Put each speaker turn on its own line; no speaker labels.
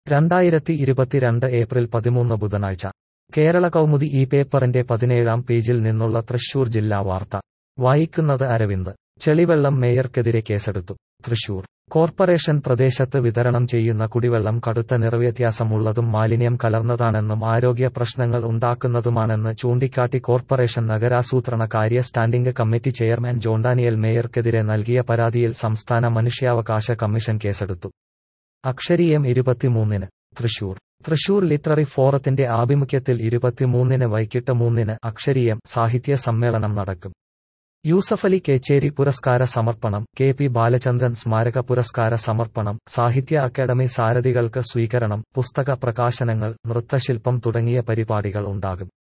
രണ്ടായിരത്തി ഇരുപത്തിരണ്ട് ഏപ്രിൽ പതിമൂന്ന് ബുധനാഴ്ച കേരള കൗമുദി ഈ പേപ്പറിന്റെ പതിനേഴാം പേജിൽ നിന്നുള്ള തൃശൂർ ജില്ലാ വാർത്ത വായിക്കുന്നത് അരവിന്ദ് ചെളിവെള്ളം മേയർക്കെതിരെ കേസെടുത്തു തൃശൂർ കോർപ്പറേഷൻ പ്രദേശത്ത് വിതരണം ചെയ്യുന്ന കുടിവെള്ളം കടുത്ത നിറവ്യത്യാസമുള്ളതും മാലിന്യം കലർന്നതാണെന്നും ആരോഗ്യ പ്രശ്നങ്ങൾ ഉണ്ടാക്കുന്നതുമാണെന്ന് ചൂണ്ടിക്കാട്ടി കോർപ്പറേഷൻ നഗരാസൂത്രണ കാര്യ standing committee chairman John Daniel മേയർക്കെതിരെ നൽകിയ പരാതിയിൽ സംസ്ഥാന മനുഷ്യാവകാശ കമ്മീഷൻ കേസെടുത്തു അക്ഷരീയം ഇരുപത്തിമൂന്നിന് തൃശൂർ തൃശൂർ ലിറ്റററി ഫോറത്തിന്റെ ആഭിമുഖ്യത്തിൽ ഇരുപത്തിമൂന്നിന് വൈകിട്ട് മൂന്നിന് അക്ഷരീയം സാഹിത്യ സമ്മേളനം നടക്കും യൂസഫലി കേച്ചേരി പുരസ്കാര സമർപ്പണം കെ പി ബാലചന്ദ്രൻ സ്മാരക പുരസ്കാര സമർപ്പണം സാഹിത്യ അക്കാദമി സാരഥികൾക്ക് സ്വീകരണം പുസ്തക പ്രകാശനങ്ങൾ നൃത്തശില്പം തുടങ്ങിയ പരിപാടികൾ ഉണ്ടാകും